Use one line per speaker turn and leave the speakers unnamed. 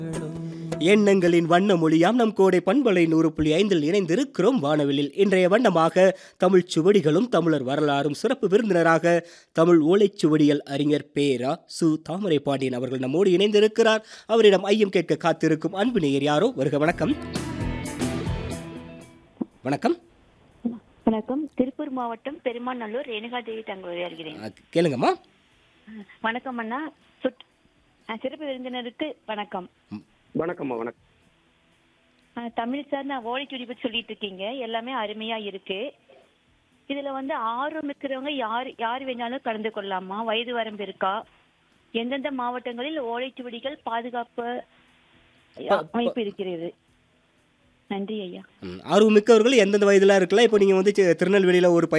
எண்ணங்களின் வண்ண மொழியாம் நம் கோடை பண்பலை நூறு புள்ளி ஐந்தில் இணைந்திருக்கிறோம் வானவிலில் இன்றைய வண்ணமாக தமிழ் சுவடிகளும் தமிழர் வரலாறும் சிறப்பு விருந்தினராக தமிழ் ஓலைச்சுவடியல் அறிஞர் பேரா சு தாமரை பாண்டியன் அவர்கள் நம்மோடு இணைந்திருக்கிறார் அவரிடம் ஐயம் கேட்க காத்திருக்கும் அன்பு நேயர் யாரோ வருக வணக்கம் வணக்கம்
வணக்கம் திருப்பூர் மாவட்டம் பெருமாநல்லூர் ரேணுகா தேவி தங்கள் உரையாடுகிறேன்
அஹ், கேளுங்கம்மா
வணக்கம் அண்ணா சுட் அஹ், சிறப்பு விருந்தினருக்கு வணக்கம்
வணக்கம்மா வணக்கம்
அஹ், தமிழ் சார் நான் ஓலைச்சுடி பற்றி சொல்லிட்டு இருக்கீங்க எல்லாமே அருமையா இருக்கு இதுல வந்து ஆர்வம் இருக்கிறவங்க யார் யார் வேணாலும் கலந்து கொள்ளலாமா வயது வரம்பு இருக்கா எந்தெந்த மாவட்டங்களில் ஓலைச்சுவடிகள் பாதுகாப்பு அமைப்பு இருக்கிறது நன்றி ஐயா
ம், ஆர்வமிக்கவர்கள் எந்தெந்த வயதில் இருக்கலாம் இப்போ நீங்கள் வந்து சி- திருநெல்வேலியில் ஒரு